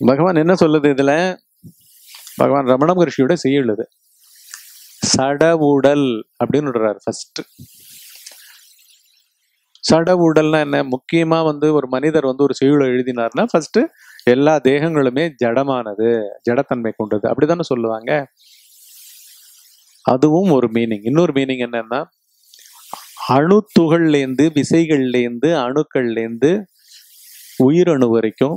பகவான் என்ன சொல்லுது இதுல பகவான் ரமண மகர்ஷியோட செய்யுள்ளது சடவுடல் அப்படின்னு விடுறாரு ஃபர்ஸ்ட் சடவுடல்னா என்ன முக்கியமா வந்து ஒரு மனிதர் வந்து ஒரு செய்யுளை எழுதினார்னா ஃபர்ஸ்ட் எல்லா தேகங்களுமே ஜடமானது ஜடத்தன்மை கொண்டது அப்படிதானே சொல்லுவாங்க அதுவும் ஒரு மீனிங் இன்னொரு மீனிங் என்னன்னா அணு துகள்லேருந்து விசைகள்லேருந்து அணுக்கள்லேருந்து உயிரணு வரைக்கும்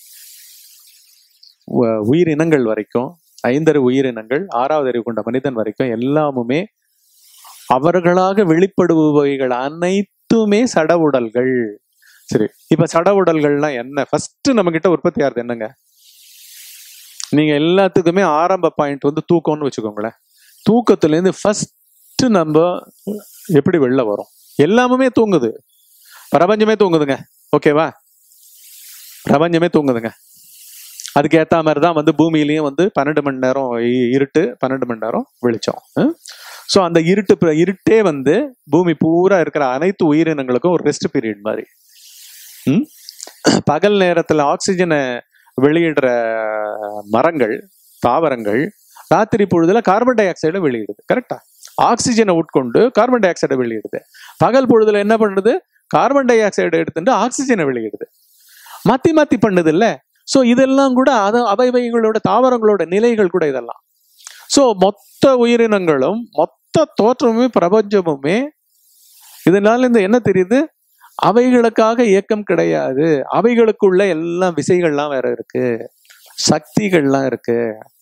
உ- உயிரினங்கள் வரைக்கும் ஐந்தறிவு உயிரினங்கள் ஆறாவது அறிவு கொண்ட மனிதன் வரைக்கும் எல்லாமுமே அவர்களாக வெளிப்படுபவைகள் அனைத்துமே சட உடல்கள் சரி இப்ப சட உடல்கள்னா என்ன ஃபர்ஸ்ட் நம்ம கிட்ட உற்பத்தி ஆகுது என்னங்க நீங்க எல்லாத்துக்குமே ஆரம்ப பாயிண்ட் வந்து தூக்கம்னு வச்சுக்கோங்களேன் தூக்கத்துல இருந்து ஃபர்ஸ்ட் நம்ம எப்படி வெளில வரும் எல்லாமுமே தூங்குது பிரபஞ்சமே தூங்குதுங்க ஓகேவா பிரபஞ்சமே தூங்குதுங்க அதுக்கு ஏத்த மாதிரி தான் வந்து பூமியிலயும் வந்து பன்னெண்டு மணி நேரம் இ- இருட்டு பன்னெண்டு மணி நேரம் வெளிச்சம் ஸோ அந்த இருட்டு பிர- இருட்டே வந்து பூமி பூரா இருக்கிற அனைத்து உயிரினங்களுக்கும் ஒரு ரெஸ்ட் பீரியட் மாதிரி ம்? பகல் நேரத்துல ஆக்சிஜனை வெளியிடுற மரங்கள் தாவரங்கள் ராத்திரி பொழுதுல கார்பன் டை ஆக்சைடை வெளியிடுது கரெக்டா ஆக்சிஜனை உட்கொண்டு கார்பன் டை ஆக்சைடை வெளியிடுது பகல் பொழுதுல என்ன பண்ணுது கார்பன் டை ஆக்சைடை எடுத்துட்டு ஆக்சிஜனை வெளியிடுது மாத்தி மாத்தி பண்ணுது இல்ல சோ இதெல்லாம் கூட அத அவைவைகளோட தாவரங்களோட நிலைகள் கூட இதெல்லாம் சோ மொத்த உயிரினங்களும் மொத்த தோற்றமுமே பிரபஞ்சமுமே இதனால இந்த என்ன தெரியுது அவைகளுக்காக இயக்கம் கிடையாது அவைகளுக்குள்ள எல்லாம் விசைகள்லாம் வேற இருக்கு சக்திகள்லாம் இருக்கு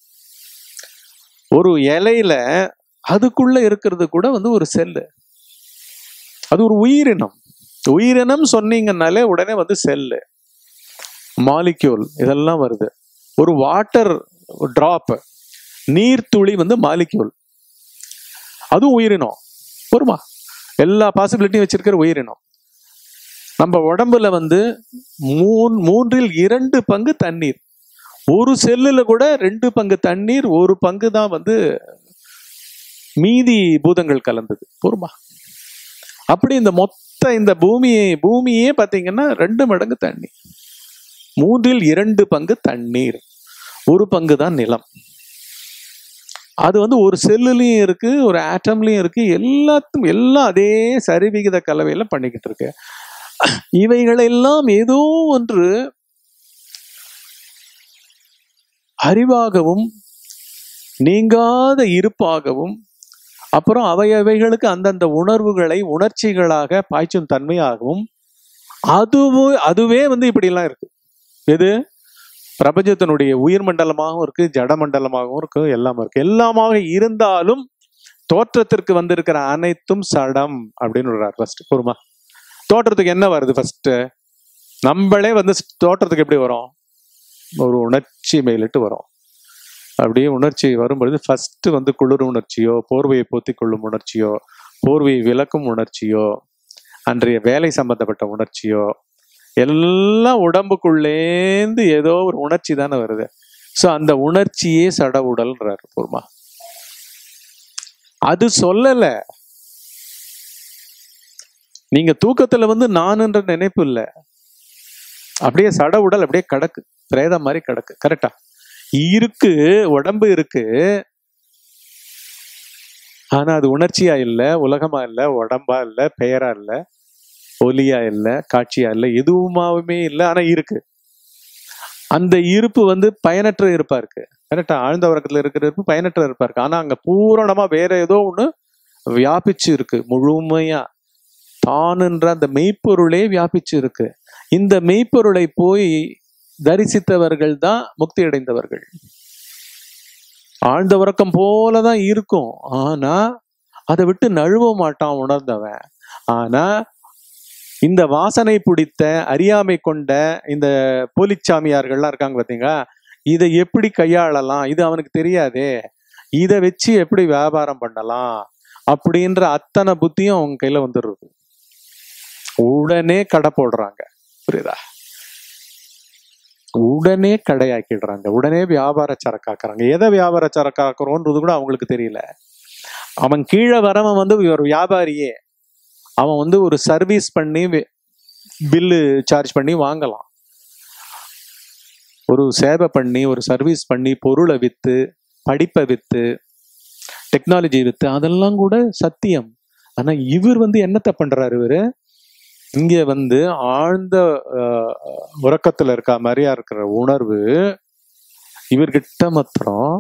ஒரு இலையில அதுக்குள்ள இருக்கிறது கூட வந்து ஒரு செல்லு அது ஒரு உயிரினம் உயிரினம் சொன்னீங்கன்னாலே உடனே வந்து செல்லு மாலிக்யூல் இதெல்லாம் வருது ஒரு வாட்டர் டிராப் நீர்த்துளி வந்து மாலிக்யூல் அதுவும் உயிரினம் பொறுமா எல்லா பாசிபிலிட்டியும் வச்சிருக்கிற உயிரினம் நம்ம உடம்புல வந்து மூன் மூன்றில் இரண்டு பங்கு தண்ணீர் ஒரு செல்லுல கூட ரெண்டு பங்கு தண்ணீர் ஒரு பங்கு தான் வந்து மீதி பூதங்கள் கலந்தது பொறுமா அப்படி இந்த மொத்த இந்த பூமியை பூமியே பாத்தீங்கன்னா ரெண்டு மடங்கு தண்ணி மூன்றில் இரண்டு பங்கு தண்ணீர் ஒரு பங்கு தான் நிலம் அது வந்து ஒரு செல்லுலயும் இருக்கு ஒரு ஆட்டம்லயும் இருக்கு எல்லாத்தும் எல்லாம் அதே சரிவிகித கலவையில பண்ணிக்கிட்டு இருக்கு இவைகளெல்லாம் ஏதோ ஒன்று அறிவாகவும் நீங்காத இருப்பாகவும் அப்புறம் அவை அவைகளுக்கு அந்தந்த உணர்வுகளை உணர்ச்சிகளாக பாய்ச்சும் தன்மையாகவும் அதுவே அதுவே வந்து இப்படிலாம் இருக்கு எது பிரபஞ்சத்தினுடைய உயிர் மண்டலமாகவும் இருக்கு ஜட மண்டலமாகவும் இருக்கு எல்லாமே இருக்கு எல்லாமாக இருந்தாலும் தோற்றத்திற்கு வந்திருக்கிற அனைத்தும் சடம் அப்படின்னு சொல்றாரு ஃபர்ஸ்ட் பொறுமா தோற்றத்துக்கு என்ன வருது ஃபர்ஸ்ட் நம்மளே வந்து தோற்றத்துக்கு எப்படி வரும் ஒரு உணர்ச்சி மேலிட்டு வரும் அப்படியே உணர்ச்சி வரும்பொழுது ஃபர்ஸ்ட் வந்து குளிர் உணர்ச்சியோ போர்வையை போத்திக் கொள்ளும் உணர்ச்சியோ போர்வையை விளக்கும் உணர்ச்சியோ அன்றைய வேலை சம்பந்தப்பட்ட உணர்ச்சியோ எல்லாம் உடம்புக்குள்ளேந்து ஏதோ ஒரு உணர்ச்சி தானே வருது ஸோ அந்த உணர்ச்சியே சட உடல்ன்றாரு பூர்மா அது சொல்லல நீங்க தூக்கத்துல வந்து நானுன்ற நினைப்பு இல்ல அப்படியே சட உடல் அப்படியே கிடக்கு பிரேதம் மாதிரி கிடக்கு கரெக்டா இருக்கு உடம்பு இருக்கு ஆனா அது உணர்ச்சியா இல்ல உலகமா இல்ல உடம்பா இல்ல பெயரா இல்ல ஒலியா இல்ல காட்சியா இல்ல எதுவுமாவுமே இல்ல ஆனா இருக்கு அந்த இருப்பு வந்து பயனற்ற இருப்பா இருக்கு கரெக்டா ஆழ்ந்த உறக்கத்துல இருக்கிற இருப்பு பயனற்ற இருப்பா இருக்கு ஆனா அங்க பூரணமா வேற ஏதோ ஒண்ணு வியாபிச்சு இருக்கு முழுமையா தானுன்ற அந்த மெய்ப்பொருளே வியாபிச்சு இருக்கு இந்த மெய்ப்பொருளை போய் தரிசித்தவர்கள் தான் முக்தி அடைந்தவர்கள் ஆழ்ந்த உறக்கம் போலதான் இருக்கும் ஆனா அதை விட்டு நழுவ மாட்டான் உணர்ந்தவன் ஆனா இந்த வாசனை பிடித்த அறியாமை கொண்ட இந்த போலிச்சாமியார்கள்லாம் இருக்காங்க பாத்தீங்களா இதை எப்படி கையாளலாம் இது அவனுக்கு தெரியாதே இதை வச்சு எப்படி வியாபாரம் பண்ணலாம் அப்படின்ற அத்தனை புத்தியும் அவங்க கையில வந்துடுறது உடனே கடை போடுறாங்க புரியுதா உடனே கடையாக்கிடுறாங்க உடனே வியாபார சரக்காக்குறாங்க எதை வியாபார சரக்காக்குறோன்றது கூட அவங்களுக்கு தெரியல அவன் கீழே வரவன் வந்து ஒரு வியாபாரியே அவன் வந்து ஒரு சர்வீஸ் பண்ணி பில்லு சார்ஜ் பண்ணி வாங்கலாம் ஒரு சேவை பண்ணி ஒரு சர்வீஸ் பண்ணி பொருளை வித்து படிப்பை வித்து டெக்னாலஜி வித்து அதெல்லாம் கூட சத்தியம் ஆனா இவர் வந்து என்னத்தை பண்றாரு இவரு இங்க வந்து ஆழ்ந்த அஹ், உறக்கத்துல இருக்க மாதிரியா இருக்கிற உணர்வு இவர்கிட்ட மாத்திரம்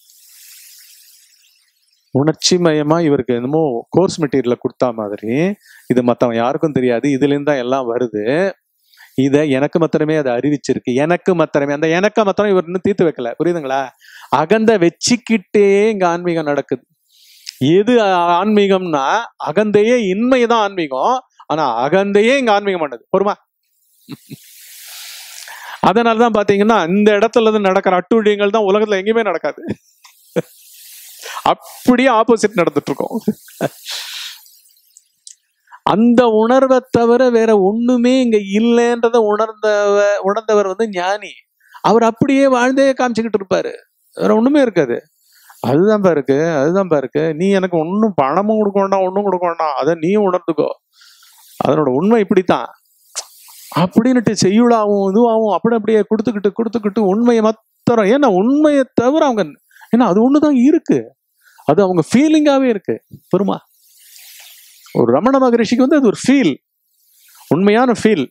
உணர்ச்சி மயமா இவருக்கு என்னமோ கோர்ஸ் மெட்டீரியலை கொடுத்தா மாதிரி இது மத்தவன் யாருக்கும் தெரியாது இதுல இருந்து தான் எல்லாம் வருது இத எனக்கு மாத்திரமே அதை அறிவிச்சிருக்கு எனக்கு மாத்திரமே அந்த எனக்கு மாத்திரம் இவர் இன்னும் தீர்த்து வைக்கல புரியுதுங்களா அகந்த வச்சுக்கிட்டே இங்க ஆன்மீகம் நடக்குது எது ஆ- ஆன்மீகம்னா அகந்தையே இன்மைதான் ஆன்மீகம் ஆனா அகந்தையே இங்க ஆன்மீகம் பண்ணுது பொறுமா அதனாலதான் பாத்தீங்கன்னா இந்த இடத்துல இருந்து நடக்கிற அட்டூழியங்கள் தான் உலகத்துல எங்கேயுமே நடக்காது அப்படியே ஆப்போசிட் நடந்துட்டு இருக்கோம் அந்த உணர்வை தவிர வேற ஒண்ணுமே இங்க இல்லைன்றத உணர்ந்தவ உணர்ந்தவர் வந்து ஞானி அவர் அப்படியே வாழ்ந்தே காமிச்சுக்கிட்டு இருப்பாரு வேற ஒண்ணுமே இருக்காது அதுதான்ப்பா இருக்கு அதுதான்ப்பா இருக்கு நீ எனக்கு ஒன்றும் பணமும் கொடுக்க வேண்டாம் ஒன்றும் கொடுக்க வேண்டாம் அதை நீயும் உணர்ந்துக்கோ அதனோட உண்மை இப்படித்தான் அப்படின்னுட்டு செய்யுளாவும் இதுவாகவும் அப்படி அப்படியே கொடுத்துக்கிட்டு கொடுத்துக்கிட்டு உண்மையை மாத்திரம் ஏன்னா உண்மையை தவிர அவங்க ஏன்னா அது ஒண்ணுதான் இருக்கு அது அவங்க ஃபீலிங்காவே இருக்கு பெருமா ஒரு ரமண மகரிஷிக்கு வந்து அது ஒரு ஃபீல் உண்மையான ஃபீல்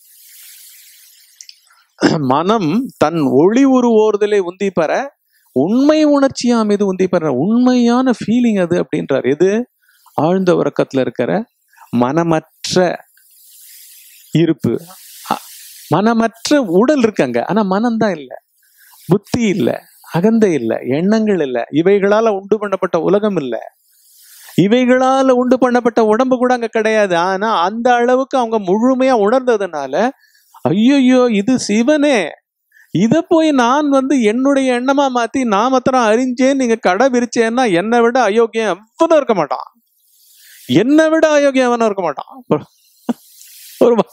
மனம் தன் ஒளி உருவோர்தலை உந்தி பெற உண்மை உணர்ச்சியா மீது உந்தி பெற உண்மையான ஃபீலிங் அது அப்படின்றார் எது ஆழ்ந்த உறக்கத்துல இருக்கிற மனமற்ற இருப்பு அ- மனமற்ற உடல் இருக்கு அங்க ஆனா மனம்தான் இல்ல புத்தி இல்ல அகந்தை இல்ல எண்ணங்கள் இல்ல இவைகளால உண்டு பண்ணப்பட்ட உலகம் இல்ல இவைகளால உண்டு பண்ணப்பட்ட உடம்பு கூட அங்க கிடையாது ஆனா அந்த அளவுக்கு அவங்க முழுமையா உணர்ந்ததுனால ஐயோ இது சிவனே இத போய் நான் வந்து என்னுடைய எண்ணமா மாத்தி நான் மாத்திரம் அறிஞ்சேன் நீங்க கடை விரிச்சேன்னா என்னை விட அயோக்கியம் எவனும் இருக்க மாட்டான் என்னை விட அயோக்கியம் எவனும் இருக்க மாட்டான் ஒரு ம-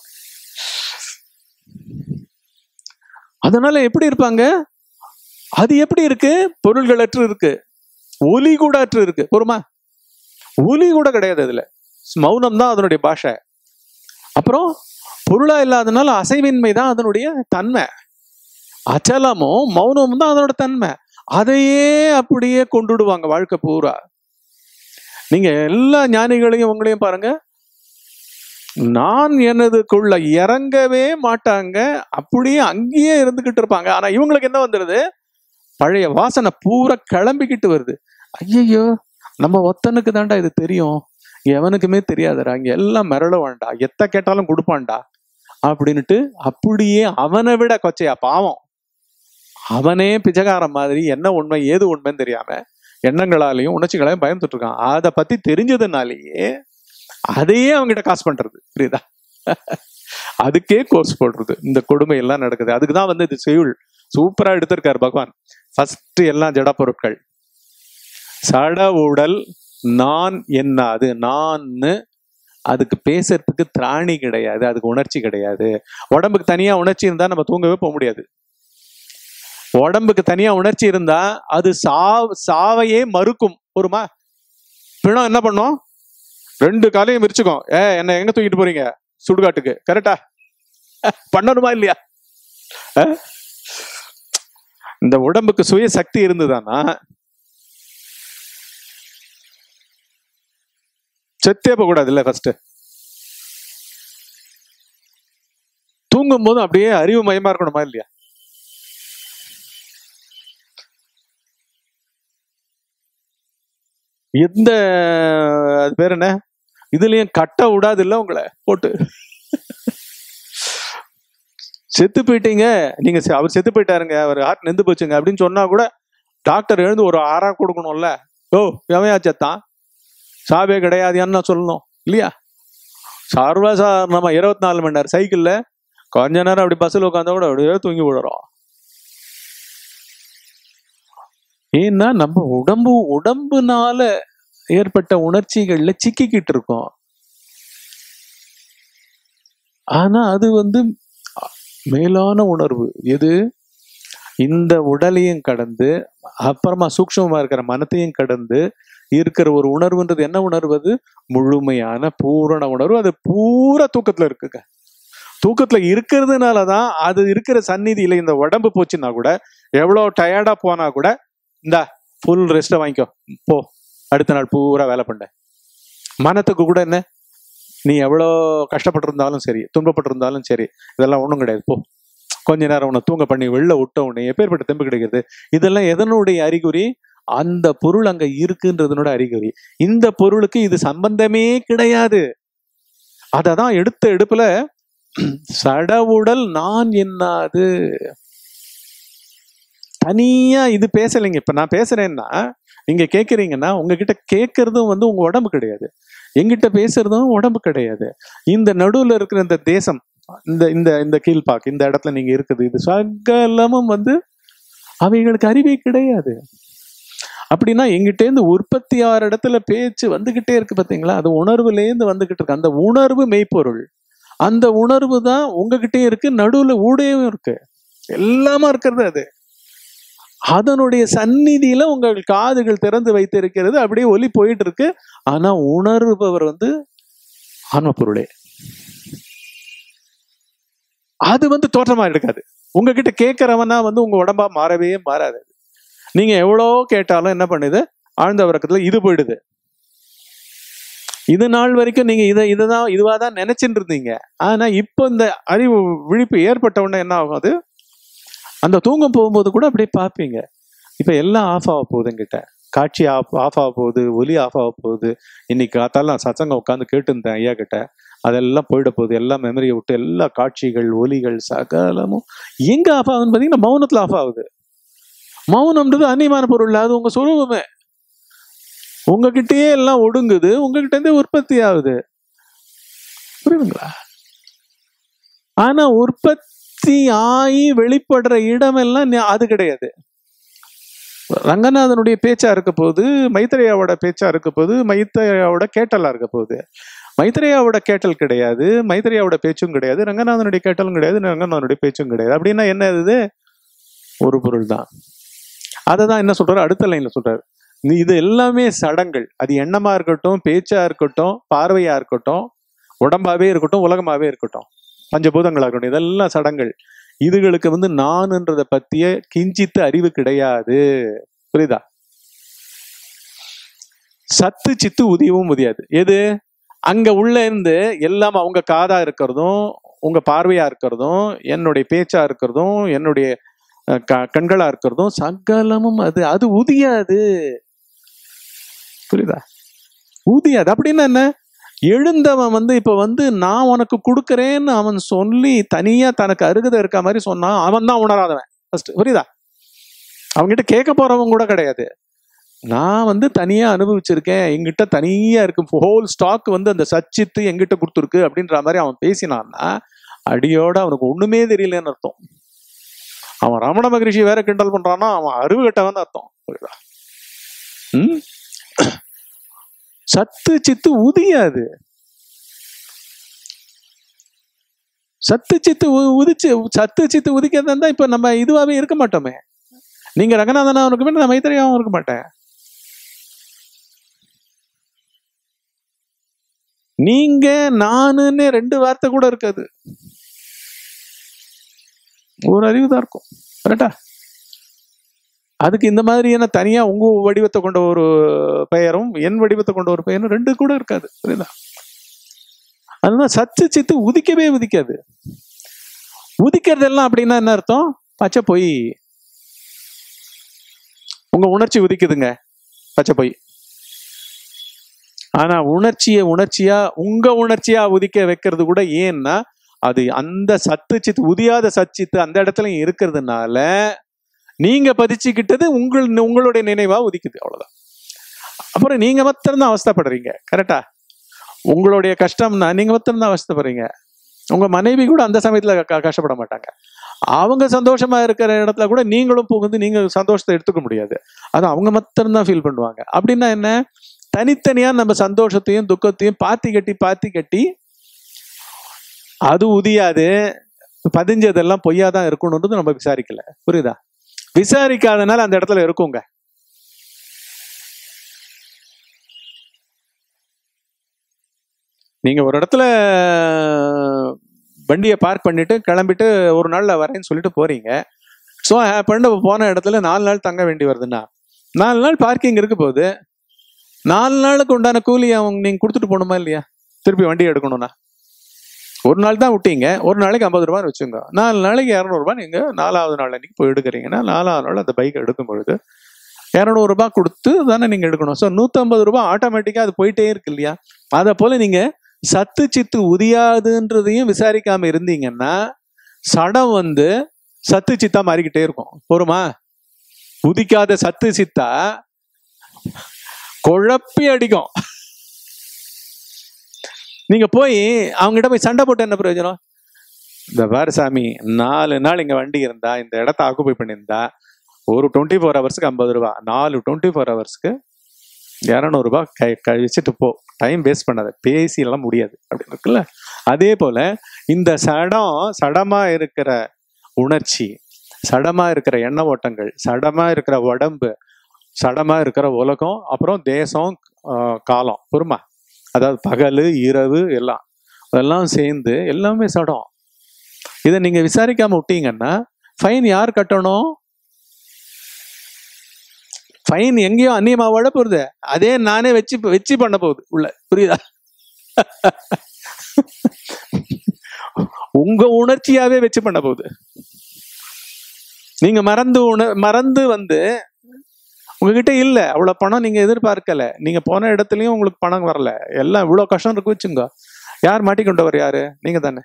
அதனால எப்படி இருப்பாங்க அது எப்படி இருக்கு பொருள்களற்று இருக்கு ஒலி கூட அற்று இருக்கு பொறுமா ஒலி கூட கிடையாது அதுல மௌனம் தான் அதனுடைய பாஷை அப்புறம் பொருளா இல்லாதனால அசைவின்மை தான் அதனுடைய தன்மை அச்சலமும் மௌனமும் தான் அதனோட தன்மை அதையே அப்படியே கொண்டுடுவாங்க வாழ்க்கை பூரா நீங்க எல்லா ஞானிகளையும் உங்களையும் பாருங்க நான் எனதுக்குள்ள இறங்கவே மாட்டாங்க அப்படியே அங்கேயே இருந்துகிட்டு இருப்பாங்க ஆனா இவங்களுக்கு என்ன வந்துடுது பழைய வாசனை பூரா கிளம்பிக்கிட்டு வருது ஐயையோ நம்ம ஒத்தனுக்கு தான்டா இது தெரியும் எவனுக்குமே தெரியாதுடா இங்க எல்லாம் மிரள வேண்டா எத்த கேட்டாலும் கொடுப்பான்டா அப்படின்னுட்டு அப்படியே அவனை விட கொச்சையா பாவம் அவனே பிச்சைக்காரன் மாதிரி என்ன உண்மை ஏது உண்மைன்னு தெரியாம எண்ணங்களாலையும் உணர்ச்சிகளையும் பயந்துட்டு இருக்கான் அதை பத்தி தெரிஞ்சதுனாலேயே அதையே அவங்ககிட்ட காசு பண்றது புரியுதா அதுக்கே கோர்ஸ் போடுறது இந்த கொடுமை எல்லாம் நடக்குது அதுக்கு தான் வந்து இது செய்யுள் சூப்பரா எடுத்திருக்காரு பகவான் ஃபர்ஸ்ட் எல்லாம் ஜட பொருட்கள் சட உடல் நான் என்ன அது நான்னு அதுக்கு பேசுறதுக்கு திராணி கிடையாது அதுக்கு உணர்ச்சி கிடையாது உடம்புக்கு தனியா உணர்ச்சி இருந்தா நம்ம தூங்கவே போக முடியாது உடம்புக்கு தனியா உணர்ச்சி இருந்தா அது சாவ் சாவையே மறுக்கும் ஒருமா பிணம் என்ன பண்ணும் ரெண்டு காலையும் விரிச்சுக்கும் ஏ என்ன எங்க தூக்கிட்டு போறீங்க சுடுகாட்டுக்கு கரெக்டா பண்ணணுமா இல்லையா அஹ்? இந்த உடம்புக்கு சுய சக்தி இருந்ததுன்னா செத்தே போக கூடாது இல்ல ஃபர்ஸ்ட் தூங்கும் போதும் அப்படியே அறிவு மயமா இருக்கணுமா இல்லையா எந்த அது பேர் என்ன இதுலயும் கட்ட விடாது இல்ல உங்களை போட்டு செத்து போயிட்டீங்க நீங்க செ- அவர் செத்து போயிட்டாருங்க அவர் ஹார்ட் நெந்து போச்சுங்க அப்படின்னு சொன்னா கூட டாக்டர் எழுந்து ஒரு ஆறா கொடுக்கணும்ல ஓ எவையா செத்தான் சாவே கிடையாதுன்னு நான் சொல்லணும் இல்லையா சர்வசாதாரணமா இருபத்தி நாலு மணி நேரம் சைக்கிள்ல கொஞ்ச நேரம் அப்படி பஸ்ஸில் உட்காந்தா கூட அப்படியே தூங்கி விடுறோம் ஏன்னா நம்ம உடம்பு உடம்புனால ஏற்பட்ட உணர்ச்சிகள்ல சிக்கிக்கிட்டு இருக்கோம் ஆனா அது வந்து மேலான உணர்வு எது இந்த உடலையும் கடந்து அப்புறமா சூக்ஷ்மமா இருக்கிற மனத்தையும் கடந்து இருக்கிற ஒரு உணர்வுன்றது என்ன உணர்வு அது முழுமையான பூரண உணர்வு அது பூரா தூக்கத்துல இருக்குங்க தூக்கத்துல இருக்கிறதுனால தான் அது இருக்கிற சந்நிதியில இந்த உடம்பு போச்சுன்னா கூட எவ்வளோ டயர்டா போனா கூட இந்தா ஃபுல் ரெஸ்ட்டை வாங்கிக்கோ போ அடுத்த நாள் பூரா வேலை பண்ண மனத்துக்கு கூட என்ன நீ எவ்வளோ கஷ்டப்பட்டிருந்தாலும் சரி துன்பப்பட்டிருந்தாலும் சரி இதெல்லாம் ஒன்றும் கிடையாது போ கொஞ்ச நேரம் உன்னை தூங்க பண்ணி வெளில விட்ட உடனே எப்பேற்பட்ட தெம்பு கிடைக்கிறது இதெல்லாம் எதனுடைய அறிகுறி அந்த பொருள் அங்க இருக்குன்றதனோட அறிகுறி இந்த பொருளுக்கு இது சம்பந்தமே கிடையாது அததான் எடுத்த எடுப்புல சடவுடல் நான் என்னாது தனியா இது பேசலைங்க இப்ப நான் பேசுறேன்னா நீங்க கேக்குறீங்கன்னா உங்ககிட்ட கேட்கறதும் வந்து உங்க உடம்பு கிடையாது எங்கிட்ட பேசுறதும் உடம்பு கிடையாது இந்த நடுவுல இருக்கிற இந்த தேசம் இந்த இந்த இந்த கீழ்பாக்கு இந்த இடத்துல நீங்க இருக்குது இது சகலமும் வந்து அவைகளுக்கு அறிவே கிடையாது அப்படின்னா எங்கிட்டேருந்து உற்பத்தி ஆறு இடத்துல பேச்சு வந்துகிட்டே இருக்கு பாத்தீங்களா அது உணர்வுலேருந்து வந்துகிட்டு இருக்கு அந்த உணர்வு மெய்ப்பொருள் அந்த உணர்வு தான் உங்ககிட்டே இருக்கு நடுவுல ஊடையும் இருக்கு எல்லாமே இருக்கிறது அது அதனுடைய சந்நிதியில உங்கள் காதுகள் திறந்து வைத்திருக்கிறது அப்படியே ஒலி போயிட்டு இருக்கு ஆனா உணர்பவர் வந்து ஆன்ம பொருளே அது வந்து தோற்றமா எடுக்காது உங்ககிட்ட கேட்கறவனா வந்து உங்க உடம்பா மாறவே மாறாது நீங்க எவ்வளோ கேட்டாலும் என்ன பண்ணுது ஆழ்ந்த உறக்கத்துல இது போயிடுது இது நாள் வரைக்கும் நீங்க இதை இதுதான் இதுவா தான் நினைச்சிட்டு இருந்தீங்க ஆனா இப்போ இந்த அறிவு விழிப்பு ஏற்பட்ட உடனே என்ன ஆகும் அது அந்த தூங்கம் போகும்போது கூட அப்படியே பார்ப்பீங்க இப்ப எல்லாம் ஆஃப் ஆக போகுது என்கிட்ட காட்சி ஆஃப் ஆஃப் ஆக போகுது ஒலி ஆஃப் ஆக போகுது இன்னைக்கு காத்தால நான் சச்சங்கம் உட்காந்து கேட்டுருந்தேன் ஐயா கிட்ட அதெல்லாம் போயிட போகுது எல்லாம் மெமரியை விட்டு எல்லா காட்சிகள் ஒலிகள் சகலமும் எங்க ஆஃப் ஆகுதுன்னு பார்த்தீங்கன்னா மௌனத்துல ஆஃப் ஆகுது மௌனம்ன்றது அந்நியமான பொருள் இல்ல, அது உங்க சுரூபமே உங்ககிட்டயே எல்லாம் ஒடுங்குது உங்ககிட்ட இருந்தே உற்பத்தி ஆகுது புரியுதுங்களா ஆனா உற்பத்தி ஆகி வெளிப்படுற இடமெல்லாம் நி- அது கிடையாது ரங்கநாதனுடைய பேச்சா இருக்க போது மைத்ரேயாவோட பேச்சா இருக்க போது மைத்ரேயாவோட கேட்டலா இருக்க போகுது மைத்ரேயாவோட கேட்டல் கிடையாது மைத்ரேயாவோட பேச்சும் கிடையாது ரங்கநாதனுடைய கேட்டலும் கிடையாது ரங்கநாதனுடைய பேச்சும் கிடையாது அப்படின்னா என்ன இது ஒரு பொருள் தான் அதை தான் என்ன சொல்றாரு அடுத்த லைன்ல சொல்றாரு நீ இது எல்லாமே சடங்கள் அது எண்ணமா இருக்கட்டும் பேச்சா இருக்கட்டும் பார்வையா இருக்கட்டும் உடம்பாவே இருக்கட்டும் உலகமாவே இருக்கட்டும் பஞ்சபூதங்களா இருக்கட்டும் இதெல்லாம் சடங்கள் இதுகளுக்கு வந்து நான்ன்றத பத்திய கிஞ்சித்து அறிவு கிடையாது புரியுதா சத்து சித்து உதயவும் உதியாது எது அங்க உள்ள இருந்து எல்லாம் அவங்க காதா இருக்கிறதும் உங்க பார்வையா இருக்கிறதும் என்னுடைய பேச்சா இருக்கிறதும் என்னுடைய அஹ், க- கண்களா இருக்கிறதும் சகலமும் அது அது உதியாது புரியுதா ஊதியாது அப்படின்னா என்ன எழுந்தவன் வந்து இப்ப வந்து நான் உனக்கு கொடுக்கறேன்னு அவன் சொல்லி தனியா தனக்கு அருகதை இருக்க மாதிரி சொன்னான் அவன் தான் உணராதவன் ஃபர்ஸ்ட் புரியுதா அவன்கிட்ட கேட்க போறவன் கூட கிடையாது நான் வந்து தனியா அனுபவிச்சிருக்கேன் எங்கிட்ட தனியா இருக்கு ஹோல் ஸ்டாக் வந்து அந்த சச்சித்து எங்கிட்ட கொடுத்துருக்கு அப்படின்ற மாதிரி அவன் பேசினான்னா அடியோட அவனுக்கு ஒண்ணுமே தெரியலன்னு அர்த்தம் அவன் ரமண மகரிஷி வேற கிண்டல் பண்றான்னா அவன் அறிவு கட்டவன் அர்த்தம் புரியுதா ம் சத்து சித்து உதியாது சத்து சித்து உ- உதிச்சு சத்து சித்து உதிக்கிறதா இருந்தா இப்ப நம்ம இதுவாவே இருக்க மாட்டோமே நீங்க ரங்கநாதனா இருக்க மாட்டேன் நான் மைத்திரியாவும் இருக்க மாட்டேன் நீங்க நானுன்னு ரெண்டு வார்த்தை கூட இருக்காது ஒரு அறிவு தான் இருக்கும் கரெக்டா அதுக்கு இந்த மாதிரியான தனியா உங்க வடிவத்தை கொண்ட ஒரு பெயரும் என் வடிவத்தை கொண்ட ஒரு பெயரும் ரெண்டு கூட இருக்காது புரியுதா அதுதான் சத்து சித்து உதிக்கவே உதிக்காது உதிக்கிறதெல்லாம் அப்படின்னா என்ன அர்த்தம் பச்சை பொய் உங்க உணர்ச்சி உதிக்குதுங்க பச்சை பொய் ஆனா உணர்ச்சியை உணர்ச்சியா உங்க உணர்ச்சியா உதிக்க வைக்கிறது கூட ஏன்னா அது அந்த சத்து சித்து உதியாத சச்சித்து அந்த இடத்துலயும் இருக்கிறதுனால நீங்க பதிச்சுக்கிட்டது உங்கள் உங்களுடைய நினைவா உதிக்குது அவ்வளவுதான் அப்புறம் நீங்க மாத்திரம்தான் அவஸ்தைப்படுறீங்க கரெக்டா உங்களுடைய கஷ்டம்னா நீங்க மாத்திரம்தான் அவஸ்தைப்படுறீங்க உங்க மனைவி கூட அந்த சமயத்துல க- கஷ்டப்பட மாட்டாங்க அவங்க சந்தோஷமா இருக்கிற இடத்துல கூட நீங்களும் புகுந்து நீங்க சந்தோஷத்தை எடுத்துக்க முடியாது அது அவங்க மாத்திரம்தான் ஃபீல் பண்ணுவாங்க அப்படின்னா என்ன தனித்தனியா நம்ம சந்தோஷத்தையும் துக்கத்தையும் பாத்தி கட்டி பாத்தி கட்டி அது உதியாது பதிஞ்சதெல்லாம் பொய்யா தான் இருக்கணும்ன்றது நம்ம விசாரிக்கல புரியுதா விசாரிக்காதனால அந்த இடத்துல இருக்குங்க நீங்க ஒரு இடத்துல வண்டியை பார்க் பண்ணிட்டு கிளம்பிட்டு ஒரு நாள்ல வரேன்னு சொல்லிட்டு போறீங்க ஸோ பண்ண போன இடத்துல நாலு நாள் தங்க வேண்டி வருதுன்னா நாலு நாள் பார்க்கிங் இருக்க போகுது நாலு நாளுக்கு உண்டான கூலி அவங்க நீங்க கொடுத்துட்டு போகணுமா இல்லையா திருப்பி வண்டி எடுக்கணும்னா ஒரு நாள் தான் விட்டீங்க ஒரு நாளைக்கு ஐம்பது ரூபான்னு வச்சுங்க நாலு நாளைக்கு இரநூறுபா நீங்க நாலாவது நாள் அன்னைக்கு போய் எடுக்கிறீங்கன்னா நாலாவது நாள் அந்த பைக் எடுக்கும் பொழுது இரநூறுபா கொடுத்து தானே நீங்க எடுக்கணும் ஸோ நூற்றம்பது ரூபாய் ஆட்டோமேட்டிக்காக அது போயிட்டே இருக்கு இல்லையா அதை போல நீங்க சத்து சித்து உதியாதுன்றதையும் விசாரிக்காம இருந்தீங்கன்னா சடம் வந்து சத்து சித்தா மாறிக்கிட்டே இருக்கும் போருமா உதிக்காத சத்து சித்தா குழப்பி அடிக்கும் நீங்க போய் அவங்ககிட்ட போய் சண்டை போட்டு என்ன பிரயோஜனம் இந்த பாரு சாமி நாலு நாள் இங்க வண்டி இருந்தா இந்த இடத்த ஆக்குபை பண்ணியிருந்தா ஒரு டுவெண்ட்டி ஃபோர் ஹவர்ஸ்க்கு ஐம்பது ரூபா நாலு டுவெண்ட்டி ஃபோர் ஹவர்ஸ்க்கு இரநூறுபா கை கழிச்சிட்டு போ டைம் வேஸ்ட் பண்ணாத பேசி எல்லாம் முடியாது அப்படின்னு இருக்குல்ல அதே போல இந்த சடம் சடமா இருக்கிற உணர்ச்சி சடமா இருக்கிற எண்ண ஓட்டங்கள் சடமா இருக்கிற உடம்பு சடமா இருக்கிற உலகம் அப்புறம் தேசம் ஆஹ், காலம் பொறுமா அதாவது பகல் இரவு எல்லாம் அதெல்லாம் சேர்ந்து எல்லாமே சடம் இதை நீங்க விசாரிக்காம விட்டீங்கன்னா ஃபைன் யார் கட்டணும் ஃபைன் எங்கேயோ அந்நியமாவோட போகுது அதே நானே வச்சு வச்சு பண்ண போகுது உள்ள புரியுதா உங்க உணர்ச்சியாவே வச்சு பண்ண போகுது நீங்க மறந்து உண மறந்து வந்து உங்ககிட்ட இல்ல அவ்வளவு பணம் நீங்க எதிர்பார்க்கல நீங்க போன இடத்துலயும் உங்களுக்கு பணம் வரல எல்லாம் இவ்வளவு கஷ்டம் இருக்கு வச்சுங்க யார் மாட்டிக்கொண்டவர் யாரு நீங்க தானே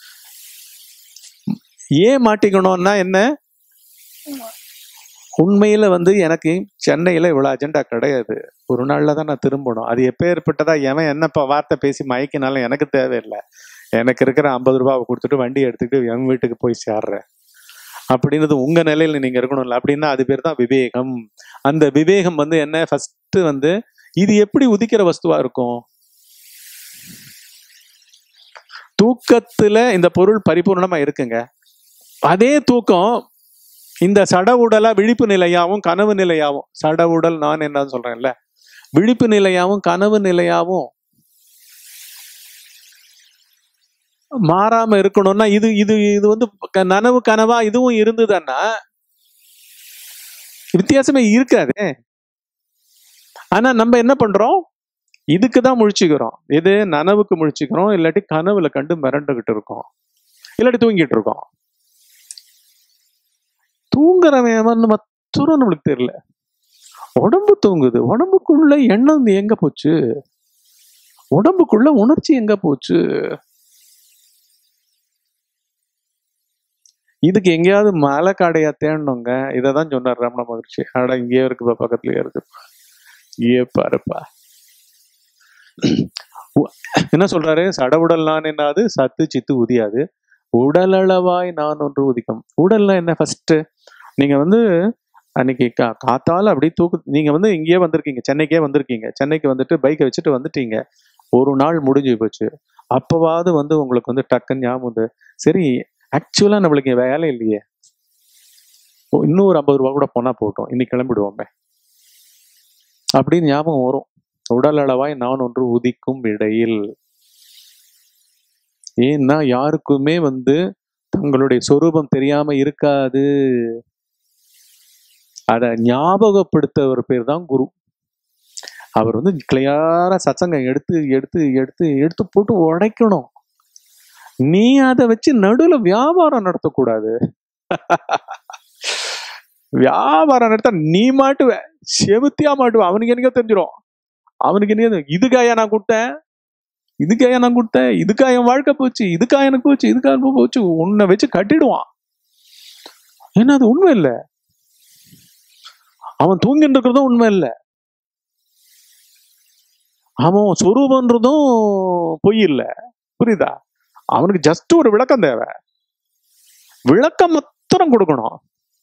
ஏன் மாட்டிக்கணும்னா என்ன உண்மையில வந்து எனக்கு சென்னையில இவ்வளவு அஜெண்டா கிடையாது ஒரு நாள்ல தான் நான் திரும்பணும் அது எப்பேற்பட்டதா எவன் என்னப்பா வார்த்தை பேசி மயக்கினாலும் எனக்கு தேவையில்லை எனக்கு இருக்கிற ஐம்பது ரூபாவை கொடுத்துட்டு வண்டி எடுத்துக்கிட்டு என் வீட்டுக்கு போய் சேர்றேன் அப்படின்றது உங்க நிலையில நீங்க இருக்கணும்ல அப்படின்னா அது பேர் தான் விவேகம் அந்த விவேகம் வந்து என்ன ஃபர்ஸ்ட் வந்து இது எப்படி உதிக்கிற வஸ்துவா இருக்கும் தூக்கத்துல இந்த பொருள் பரிபூர்ணமா இருக்குங்க அதே தூக்கம் இந்த சட உடலா விழிப்பு நிலையாவும் கனவு நிலையாவும் சட உடல் நான் என்னன்னு சொல்றேன்ல விழிப்பு நிலையாவும் கனவு நிலையாவும் மாறாம இருக்கணும்னா இது இது இது வந்து க- நனவு கனவா இதுவும் இருந்ததுன்னா வித்தியாசமே இருக்காதே ஆனா நம்ம என்ன பண்றோம் இதுக்கு தான் முழிச்சுக்கிறோம் எது நனவுக்கு முழிச்சுக்கிறோம் இல்லாட்டி கனவுல கண்டு மிரண்டுகிட்டு இருக்கோம் இல்லாட்டி தூங்கிட்டு இருக்கோம் தூங்குறவன் எவன்னு மற்றொரு நம்மளுக்கு தெரியல உடம்பு தூங்குது உடம்புக்குள்ள எண்ணம் எங்க போச்சு உடம்புக்குள்ள உணர்ச்சி எங்க போச்சு இதுக்கு எங்கேயாவது மலை காடையா தேடணுங்க இதை தான் சொன்னார் ரமண மகிழ்ச்சி அட இங்கேயே இருக்குப்பா பக்கத்துலயே இருக்குப்பா இங்கே பாருப்பா உ- என்ன சொல்றாரு சடவுடல் நான் என்னாது சத்து சித்து உதியாது உடலளவாய் நான் ஒன்று உதிக்கும் உடல்னா என்ன ஃபர்ஸ்ட் நீங்க வந்து அன்னைக்கு கா காத்தால அப்படியே தூக்கு நீங்க வந்து இங்கேயே வந்திருக்கீங்க சென்னைக்கே வந்திருக்கீங்க சென்னைக்கு வந்துட்டு பைக்கை வச்சுட்டு வந்துட்டீங்க ஒரு நாள் முடிஞ்சு போச்சு அப்பவாவது வந்து உங்களுக்கு வந்து டக்குன்னு ஞாபகம் வந்து சரி ஆக்சுவலா நம்மளுக்கு இங்க வேலை இல்லையே ஓ, இன்னும் ஒரு ஐம்பது ரூபா கூட போனா போட்டோம் இன்னைக்கு கிளம்பிடுவோமே அப்படின்னு ஞாபகம் வரும் உடல் அளவாய் நான் ஒன்று உதிக்கும் இடையில் ஏன்னா யாருக்குமே வந்து தங்களுடைய சொரூபம் தெரியாம இருக்காது அத ஞாபகப்படுத்த ஒரு பேர் தான் குரு அவர் வந்து கிளியாரா சத்சங்கம் எடுத்து எடுத்து எடுத்து எடுத்து போட்டு உடைக்கணும் நீ அதை வச்சு நடுவுல வியாபாரம் நடத்தக்கூடாது வியாபாரம் நடத்த நீ மாட்டுவ செவுத்தியா மாட்டுவ அவனுக்கு என்னைக்கோ தெரிஞ்சிடும் அவனுக்கு என்ன இதுக்காயா நான் கொடுத்தேன் இதுக்காயா நான் கொடுத்தேன் இதுக்கா என் வாழ்க்கை போச்சு இதுக்கா எனக்கு போச்சு இதுக்கா எனக்கு போச்சு உன்னை வச்சு கட்டிடுவான் ஏன்னா அது உண்மை இல்லை அவன் தூங்கிட்டு இருக்கிறதும் உண்மை இல்லை அவன் சொரூபன்றதும் பொய் இல்லை புரியுதா அவனுக்கு ஜஸ்ட் ஒரு விளக்கம் தேவை விளக்கம் மாத்திரம் கொடுக்கணும்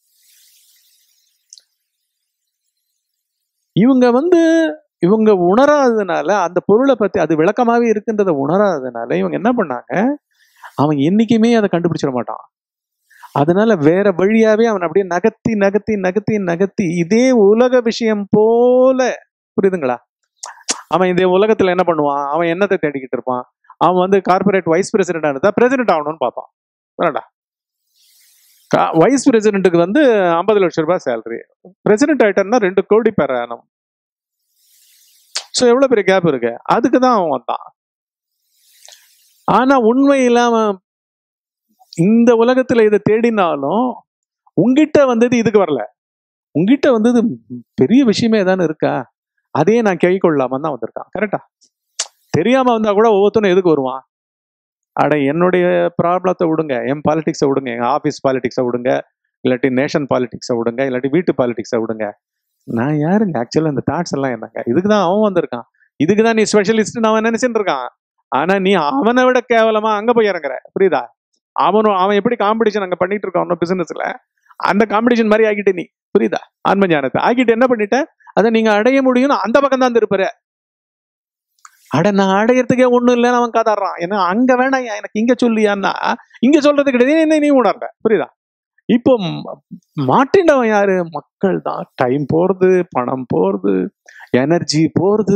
இவங்க வந்து இவங்க உணராததுனால அந்த பொருளை பத்தி அது விளக்கமாவே இருக்குன்றத உணராததுனால இவங்க என்ன பண்ணாங்க அவன் என்னைக்குமே அதை கண்டுபிடிச்சிட மாட்டான் அதனால வேற வழியாவே அவன் அப்படியே நகர்த்தி நகர்த்தி நகர்த்தி நகர்த்தி இதே உலக விஷயம் போல புரியுதுங்களா அவன் இந்த உலகத்துல என்ன பண்ணுவான் அவன் என்னத்தை தேடிக்கிட்டு இருப்பான் அவன் வந்து கார்பரேட் வைஸ் பிரசிடென்ட் இருந்தா பிரசிடென்ட் ஆகணும்னு பார்ப்பான் வேணாடா வைஸ் பிரசிடென்ட்டுக்கு வந்து ஐம்பது லட்சம் ரூபாய் சேலரி பிரசிடென்ட் ஆயிட்டா ரெண்டு கோடி பெற ஆனும் ஸோ எவ்வளவு பெரிய கேப் இருக்கு அதுக்கு தான் அவன் வந்தான் ஆனா உண்மை இல்லாம இந்த உலகத்துல இதை தேடினாலும் உங்ககிட்ட வந்தது இதுக்கு வரல உங்ககிட்ட வந்தது பெரிய விஷயமே தானே இருக்கா அதையே நான் கை கொள்ளாம தான் வந்திருக்கான் கரெக்டா தெரியாம வந்தா கூட ஒவ்வொருத்தனும் எதுக்கு வருவான் அட என்னுடைய ப்ராப்ளத்தை விடுங்க என் பாலிடிக்ஸை விடுங்க எங்க ஆஃபீஸ் பாலிடிக்ஸை விடுங்க இல்லாட்டி நேஷன் பாலிடிக்ஸை விடுங்க இல்லாட்டி வீட்டு பாலிடிக்ஸை விடுங்க நான் யாருங்க ஆக்சுவலா இந்த தாட்ஸ் எல்லாம் என்னங்க இதுக்கு தான் அவன் வந்திருக்கான் இதுக்கு தான் நீ ஸ்பெஷலிஸ்ட் அவன் நினைச்சிட்டு இருக்கான் ஆனா நீ அவனை விட கேவலமா அங்க போய் இறங்குற புரியுதா அவனும் அவன் எப்படி காம்படிஷன் அங்க பண்ணிட்டு இருக்கான் பிசினஸ்ல அந்த காம்படிஷன் மாதிரி ஆகிட்டு நீ புரியுதா ஆன்ம ஞானத்தை ஆகிட்டு என்ன பண்ணிட்ட அதை நீங்க அடைய முடியும்னு அந்த பக்கம் தான் திருப்புற அட நான் அடையறதுக்கே ஒண்ணும் இல்லைன்னு அவன் காதாடுறான் ஏன்னா அங்க வேணாம் எனக்கு இங்க சொல்லியான்னா இங்க சொல்றது கிடையாது என்ன நீ உணர்ற புரியுதா இப்போ ம- மாட்டினவன் யாரு மக்கள் தான் டைம் போறது பணம் போறது எனர்ஜி போறது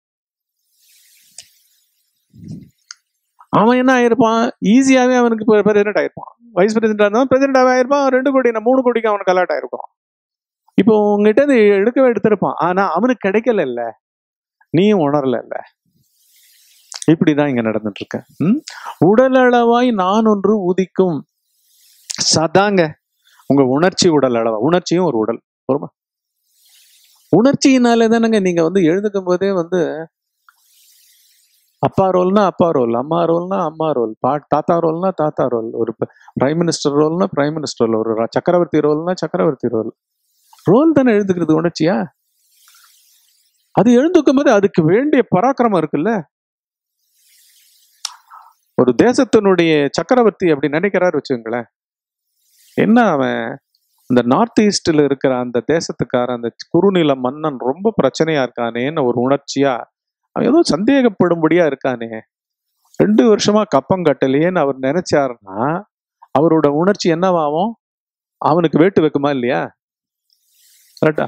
அவன் என்ன ஆயிருப்பான் ஈஸியாவே அவனுக்கு பிரசிடென்ட் ஆயிருப்பான் வைஸ் பிரசிடென்ட் இருந்தாலும் பிரசிடென்ட் ஆயிருப்பான் ரெண்டு கோடி நான் மூணு கோடிக்கு அவனுக்கு அலாட் ஆயிருக்கும் இப்போ உங்ககிட்ட இது எடுக்கவே எடுத்திருப்பான் ஆனா அவனுக்கு கிடைக்கல இல்ல நீயும் உணரல இல்ல இப்படிதான் இங்க நடந்துட்டு இருக்கு ம்? உடலளவாய் நான் ஒன்று உதிக்கும் சதாங்க உங்க உணர்ச்சி உடல் அளவா உணர்ச்சியும் ஒரு உடல் பொறுமா உணர்ச்சியினாலே தானங்க நீங்க வந்து எழுதுக்கும் போதே வந்து அப்பா ரோல்னா அப்பா ரோல் அம்மா ரோல்னா அம்மா ரோல் பா தாத்தா ரோல்னா தாத்தா ரோல் ஒரு பிரைம் மினிஸ்டர் ரோல்னா பிரைம் மினிஸ்டர் ரோல் ஒரு ர- சக்கரவர்த்தி ரோல்னா சக்கரவர்த்தி ரோல் ரோல் தானே எழுதுக்கிறது உணர்ச்சியா அது எழுந்துக்கும் போது அதுக்கு வேண்டிய பராக்கிரமம் இருக்குல்ல ஒரு தேசத்தினுடைய சக்கரவர்த்தி அப்படி நினைக்கிறாரு வச்சுங்களேன் என்ன அவன் இந்த நார்த் ஈஸ்ட்ல இருக்கிற அந்த தேசத்துக்கார அந்த குறுநில மன்னன் ரொம்ப பிரச்சனையா இருக்கானேன்னு ஒரு உணர்ச்சியா அவன் ஏதோ சந்தேகப்படும்படியா இருக்கானே ரெண்டு வருஷமா கப்பம் கட்டலையேன்னு அவர் நினைச்சாருன்னா அவரோட உணர்ச்சி என்னவாகும் அவனுக்கு வேட்டு வைக்குமா இல்லையா கரெக்டா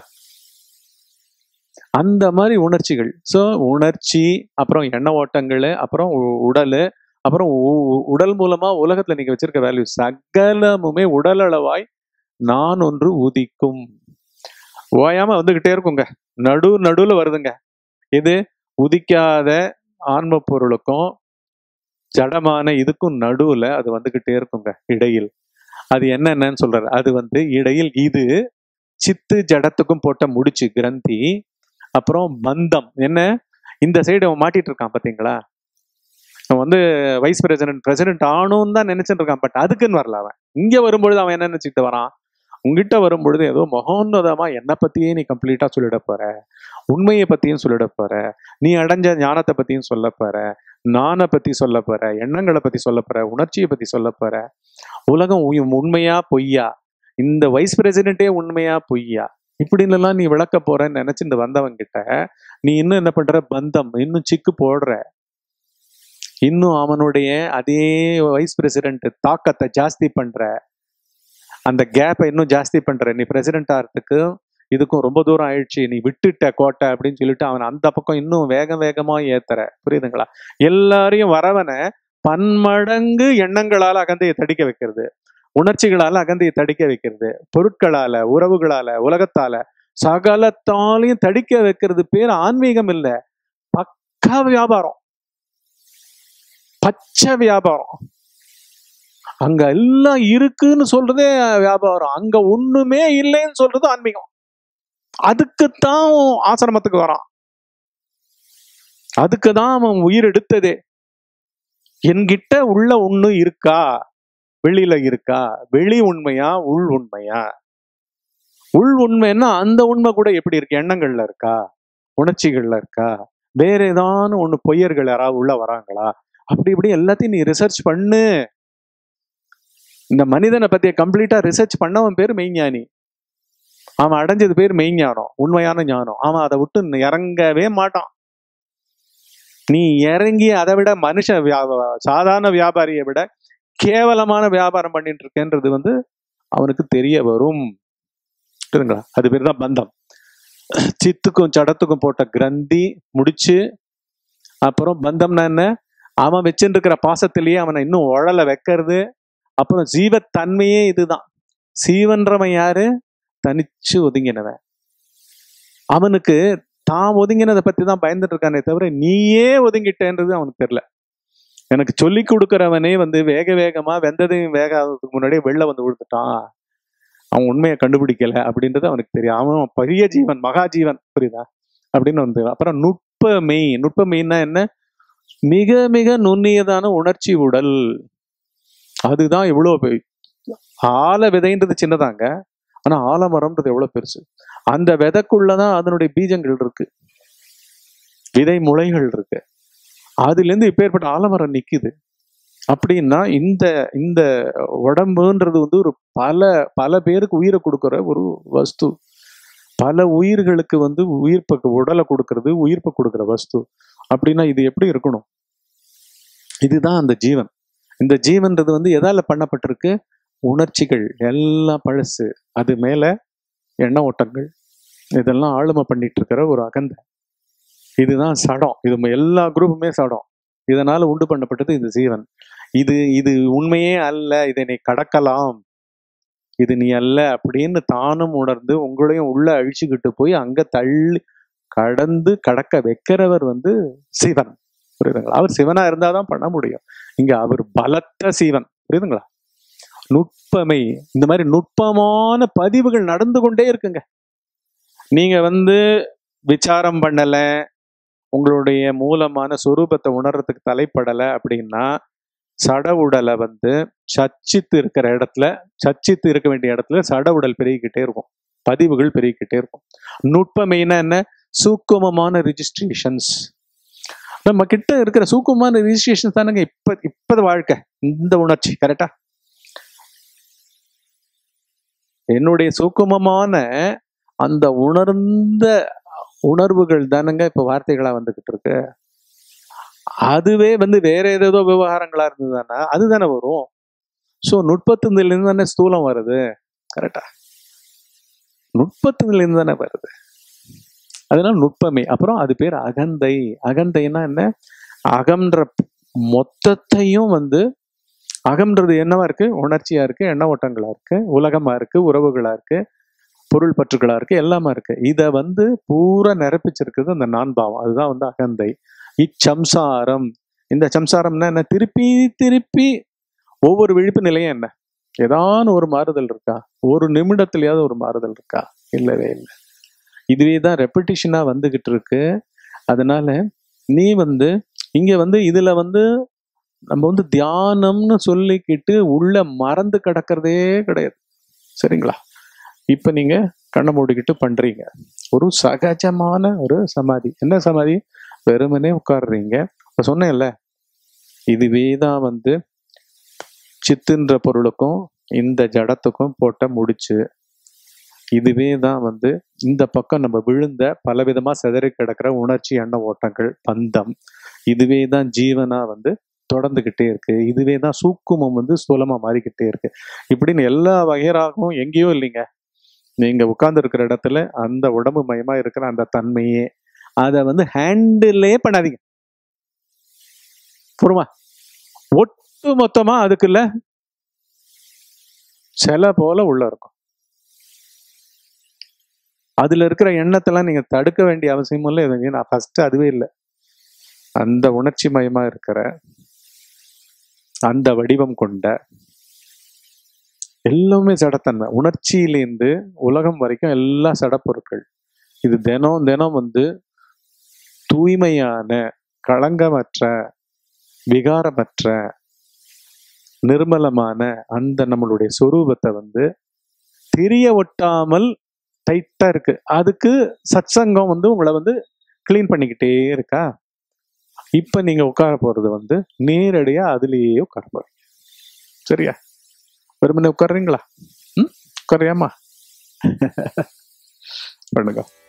அந்த மாதிரி உணர்ச்சிகள் ஸோ உணர்ச்சி அப்புறம் எண்ண ஓட்டங்கள் அப்புறம் உ- உடல் அப்புறம் உ- உ- உடல் மூலமா உலகத்துல நீங்க வச்சிருக்க வேல்யூ சகலமுமே உடலளவாய் நான் ஒன்று உதிக்கும் ஓயாம வந்துகிட்டே இருக்குங்க நடு நடுவுல வருதுங்க இது உதிக்காத ஆன்ம பொருளுக்கும் ஜடமான இதுக்கும் நடுவுல அது வந்துகிட்டே இருக்குங்க இடையில் அது என்னென்னன்னு சொல்றாரு அது வந்து இடையில் இது சித்து ஜடத்துக்கும் போட்ட முடிச்சு கிரந்தி அப்புறம் பந்தம் என்ன இந்த சைடு அவன் மாட்டிட்டு இருக்கான் பாத்தீங்களா அவன் வந்து வைஸ் பிரசிடென்ட் பிரசிடென்ட் ஆகணும்னு தான் நினைச்சிட்டு இருக்கான் பட் அதுக்குன்னு வரல அவன் இங்க வரும்பொழுது அவன் என்ன நினைச்சிட்டு வரான் உங்ககிட்ட வரும்பொழுது ஏதோ மகோன்னதமா என்னை பத்தியே நீ கம்ப்ளீட்டா சொல்லிட போற உண்மையை பத்தியும் சொல்லிட போற நீ அடைஞ்ச ஞானத்தை பத்தியும் சொல்ல போற நானை பத்தி சொல்ல போற எண்ணங்களை பத்தி சொல்ல போற உணர்ச்சியை பத்தி சொல்ல போற உலகம் உய்- உண்மையா பொய்யா இந்த வைஸ் பிரசிடென்ட்டே உண்மையா பொய்யா இப்படின்னு எல்லாம் நீ விளக்க போறன்னு நினைச்சிட்டு வந்தவன் கிட்ட நீ இன்னும் என்ன பண்ற பந்தம் இன்னும் சிக்கு போடுற இன்னும் அவனுடைய அதே வைஸ் பிரசிடென்ட் தாக்கத்தை ஜாஸ்தி பண்ற அந்த கேப்பை இன்னும் ஜாஸ்தி பண்ற நீ பிரசிடென்ட் ஆகிறதுக்கு இதுக்கும் ரொம்ப தூரம் ஆயிடுச்சு நீ விட்டுட்ட கோட்டை அப்படின்னு சொல்லிட்டு அவன் அந்த பக்கம் இன்னும் வேக வேகமா ஏத்துற புரியுதுங்களா எல்லாரையும் வரவனை பன்மடங்கு எண்ணங்களால அகந்தையை தடிக்க வைக்கிறது உணர்ச்சிகளால அகந்தையை தடிக்க வைக்கிறது பொருட்களால உறவுகளால உலகத்தால சகலத்தாலையும் தடிக்க வைக்கிறது பேர் ஆன்மீகம் இல்ல பக்கா வியாபாரம் பச்சை வியாபாரம் அங்க எல்லாம் இருக்குன்னு சொல்றதே வியாபாரம் அங்க ஒண்ணுமே இல்லைன்னு சொல்றது ஆன்மீகம் அதுக்குத்தான் ஆசிரமத்துக்கு வரான் அதுக்குதான் அவன் உயிர் எடுத்ததே என்கிட்ட உள்ள ஒண்ணு இருக்கா வெளியில இருக்கா வெளி உண்மையா உள் உண்மையா உள் உண்மைன்னா அந்த உண்மை கூட எப்படி இருக்கு எண்ணங்கள்ல இருக்கா உணர்ச்சிகள்ல இருக்கா வேற ஏதாவது ஒண்ணு பொய்யர்கள் யாராவது உள்ள வராங்களா அப்படி இப்படி எல்லாத்தையும் நீ ரிசர்ச் பண்ணு இந்த மனிதனை பத்திய கம்ப்ளீட்டா ரிசர்ச் பண்ணவன் பேர் மெய்ஞானி அவன் அடைஞ்சது பேர் மெய்ஞானம் உண்மையான ஞானம் அவன் அதை விட்டு இறங்கவே மாட்டான் நீ இறங்கி அதை விட மனுஷ வியா- சாதாரண வியாபாரியை விட கேவலமான வியாபாரம் பண்ணிட்டு இருக்கேன்றது வந்து அவனுக்கு தெரிய வரும் புரியுதுங்களா அது பேர் தான் பந்தம் சித்துக்கும் சடத்துக்கும் போட்ட கிரந்தி முடிச்சு அப்புறம் பந்தம்னா என்ன அவன் வச்சுட்டு இருக்கிற பாசத்திலேயே அவனை இன்னும் உழல வைக்கிறது அப்புறம் ஜீவத்தன்மையே இதுதான் சீவன்றவன் யாரு தனிச்சு ஒதுங்கினவன் அவனுக்கு தான் ஒதுங்கினதை பத்தி தான் பயந்துட்டு இருக்கானே தவிர நீயே ஒதுங்கிட்டேன்றது அவனுக்கு தெரியல எனக்கு சொல்லி கொடுக்கறவனே வந்து வேக வேகமா வெந்ததையும் வேகாததுக்கு முன்னாடியே வெளில வந்து விழுந்துட்டான் அவன் உண்மையை கண்டுபிடிக்கல அப்படின்றது அவனுக்கு தெரியும் அவன் பெரிய ஜீவன் மகா ஜீவன் புரியுதா அப்படின்னு வந்து அப்புறம் நுட்ப மெய் நுட்ப மெய்னா என்ன மிக மிக நுண்ணியதான உணர்ச்சி உடல் அதுதான் எவ்வளவு பெ- ஆல விதைன்றது சின்னதாங்க ஆனா ஆலமரம்ன்றது எவ்வளவு பெருசு அந்த விதைக்குள்ளதான் அதனுடைய பீஜங்கள் இருக்கு விதை முளைகள் இருக்கு அதுல இருந்து இப்பேற்பட்ட ஆலமரம் நிக்குது அப்படின்னா இந்த இந்த உடம்புன்றது வந்து ஒரு பல பல பேருக்கு உயிரை கொடுக்கிற ஒரு வஸ்து பல உயிர்களுக்கு வந்து உயிர்ப்ப உடலை கொடுக்கறது உயிர்ப்பை கொடுக்கிற வஸ்து அப்படின்னா இது எப்படி இருக்கணும் இதுதான் அந்த ஜீவன் இந்த ஜீவன்றது வந்து எதால பண்ணப்பட்டிருக்கு உணர்ச்சிகள் எல்லாம் பழசு அது மேல எண்ண ஓட்டங்கள் இதெல்லாம் ஆளுமை பண்ணிட்டு இருக்கிற ஒரு அகந்தை இதுதான் சடம் இது ம- எல்லா குரூப்புமே சடம் இதனால உண்டு பண்ணப்பட்டது இந்த ஜீவன் இது இது உண்மையே அல்ல இதை நீ கடக்கலாம் இது நீ அல்ல அப்படின்னு தானும் உணர்ந்து உங்களையும் உள்ள அழிச்சுக்கிட்டு போய் அங்க தள்ளி கடந்து கடக்க வைக்கிறவர் வந்து சிவன் புரியுதுங்களா அவர் சிவனா இருந்தாதான் பண்ண முடியும் இங்க அவர் பலத்த சிவன் புரியுதுங்களா நுட்பமை இந்த மாதிரி நுட்பமான பதிவுகள் நடந்து கொண்டே இருக்குங்க நீங்க வந்து விசாரம் பண்ணல உங்களுடைய மூலமான சொரூபத்தை உணர்றதுக்கு தலைப்படலை அப்படின்னா சட உடலை வந்து சச்சித்து இருக்கிற இடத்துல சச்சித்து இருக்க வேண்டிய இடத்துல சட உடல் பெருகிக்கிட்டே இருக்கும் பதிவுகள் பெருகிக்கிட்டே இருக்கும் நுட்பமைனா என்ன சூக்குமமான ரிஜிஸ்ட்ரேஷன்ஸ் நம்ம கிட்ட இருக்கிற சூக்குமமான ரிஜிஸ்ட்ரேஷன்ஸ் தானங்க இப்ப இப்ப வாழ்க்கை இந்த உணர்ச்சி கரெக்டா என்னுடைய சூக்குமமான அந்த உணர்ந்த உணர்வுகள் தானங்க இப்ப வார்த்தைகளா வந்துகிட்டு இருக்கு அதுவே வந்து வேற ஏதேதோ விவகாரங்களா இருந்ததுன்னா அதுதானே வரும் ஸோ நுட்பத்துல இருந்து தானே ஸ்தூலம் வருது கரெக்டா நுட்பத்துல இருந்து தானே வருது அதனால நுட்பமே அப்புறம் அது பேர் அகந்தை அகந்தைன்னா என்ன அகம்ன்ற மொத்தத்தையும் வந்து அகம்ன்றது என்னவா இருக்கு உணர்ச்சியா இருக்கு எண்ண ஓட்டங்களா இருக்கு உலகமா இருக்கு உறவுகளா இருக்கு பொருள் பற்றுகளா இருக்கு எல்லாமா இருக்கு இத வந்து பூரா நிரப்பிச்சிருக்குது அந்த நான்பாவம் அதுதான் வந்து அகந்தை இச்சம்சாரம் இந்த சம்சாரம்னா என்ன திருப்பி திருப்பி ஒவ்வொரு விழிப்பு நிலையும் என்ன ஏதான ஒரு மாறுதல் இருக்கா ஒரு நிமிடத்துலயாவது ஒரு மாறுதல் இருக்கா இல்லவே இல்லை இதுவே தான் ரெப்படிஷனா வந்துகிட்டு இருக்கு அதனால நீ வந்து இங்க வந்து இதுல வந்து நம்ம வந்து தியானம்னு சொல்லிக்கிட்டு உள்ள மறந்து கிடக்கிறதே கிடையாது சரிங்களா இப்ப நீங்க கண்ணை மூடிக்கிட்டு பண்றீங்க ஒரு சகஜமான ஒரு சமாதி என்ன சமாதி வெறுமனே உட்காடுறீங்க இப்ப சொன்னேன்ல இதுவே தான் வந்து சித்துன்ற பொருளுக்கும் இந்த ஜடத்துக்கும் போட்ட முடிச்சு இதுவே தான் வந்து இந்த பக்கம் நம்ம விழுந்த பலவிதமா சிதறி கிடக்கிற உணர்ச்சி எண்ண ஓட்டங்கள் பந்தம் இதுவே தான் ஜீவனா வந்து தொடர்ந்துகிட்டே இருக்கு இதுவே தான் சூக்குமம் வந்து ஸ்தூலமா மாறிக்கிட்டே இருக்கு இப்படின்னு எல்லா வகையராகவும் எங்கேயோ இல்லைங்க நீங்க உட்கார்ந்து இருக்கிற இடத்துல அந்த உடம்பு மயமா இருக்கிற அந்த தன்மையே அதை வந்து ஹேண்டிலே பண்ணாதீங்க புரியுமா ஒட்டு மொத்தமா அதுக்குள்ள சில போல உள்ள இருக்கும் அதுல இருக்கிற எண்ணத்தெல்லாம் நீங்க தடுக்க வேண்டிய அவசியமும் இல்லை எதுவும் நான் ஃபர்ஸ்ட் அதுவே இல்லை அந்த உணர்ச்சி மயமா இருக்கிற அந்த வடிவம் கொண்ட எல்லாமே சடத்தன்மை உணர்ச்சியிலேருந்து உலகம் வரைக்கும் எல்லா சடப்பொருட்கள் இது தினம் தினம் வந்து தூய்மையான களங்கமற்ற விகாரமற்ற நிர்மலமான அந்த நம்மளுடைய சொரூபத்தை வந்து தெரிய ஒட்டாமல் டைட்டா இருக்கு அதுக்கு சத்சங்கம் வந்து உங்களை வந்து க்ளீன் பண்ணிக்கிட்டே இருக்கா இப்ப நீங்க உட்கார போறது வந்து நேரடியா அதுலயே உட்கார போறீங்க சரியா வெறுமனே உட்காருறீங்களா ம் உட்காரியாமா பண்ணுங்க